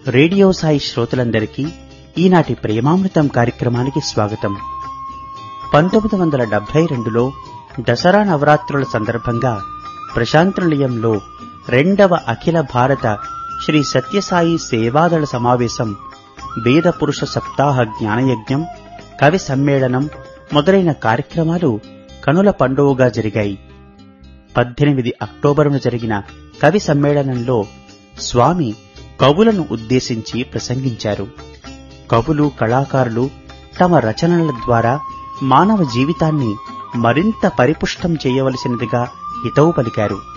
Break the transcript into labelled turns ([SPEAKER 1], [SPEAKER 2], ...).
[SPEAKER 1] radio Sai శ్రోతలందరికీ ఈనాటి ప్రేమామృతం కార్యక్రమానికి స్వాగతం పంతొమ్మిది వందల డెబ్బై రెండులో దసరా నవరాత్రుల సందర్భంగా ప్రశాంత్ నిలయంలో రెండవ అఖిల భారత శ్రీ సత్యసాయి సేవాదళ సమావేశం వేద పురుష సప్తాహ జ్ఞానయజ్ఞం కవి సమ్మేళనం మొదలైన కార్యక్రమాలు కనుల పండువగా జరిగాయి పద్దెనిమిది అక్టోబరున జరిగిన కవి సమ్మేళనంలో స్వామి కవులను ఉద్దేశించి ప్రసంగించారు కవులు కళాకారులు తమ రచనల ద్వారా మానవ జీవితాన్ని మరింత పరిపుష్టం చేయవలసినదిగా హితవు పలికారు